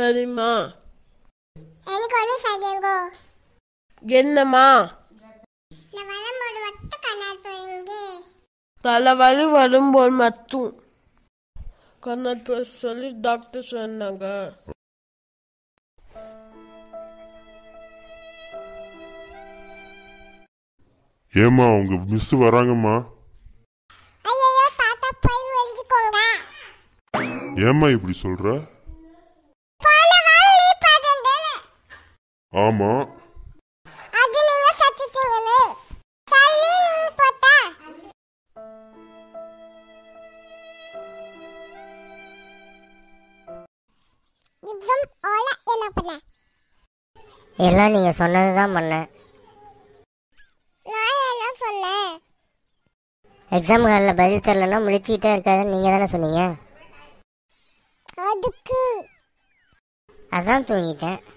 சரிம்மா எனக்கு ஒன்றும் சரியாங்கோ என்னம்மா நான் வரும்போது மட்டும் கண்ணாடி போயிங்க தலைவலி வரும்போது மட்டும் கண்ணாடி போட சொல்லி டாக்டர் சொன்னாங்க ஏம்மா உங்க மிஸ் வராங்கம்மா ஐயோ தாத்தா போய் வெளிச்சுக்கோங்க ஏம்மா இப்படி சொல்ற போன வாரம் நீ பார்த்தேன் ஆமா அது நீங்க சச்சிட்டீங்கன்னு சரி நீங்க போட்டா எக்ஸாம் ஓல என்ன பண்ண எல்லாம் நீங்கள் சொன்னது தான் பண்ணேன் நான் என்ன சொன்னேன் எக்ஸாம் ஹாலில் பதில் தரலன்னா முழிச்சிக்கிட்டே இருக்காதுன்னு நீங்கள் தானே சொன்னீங்க அதுக்கு அதான் தூங்கிட்டேன்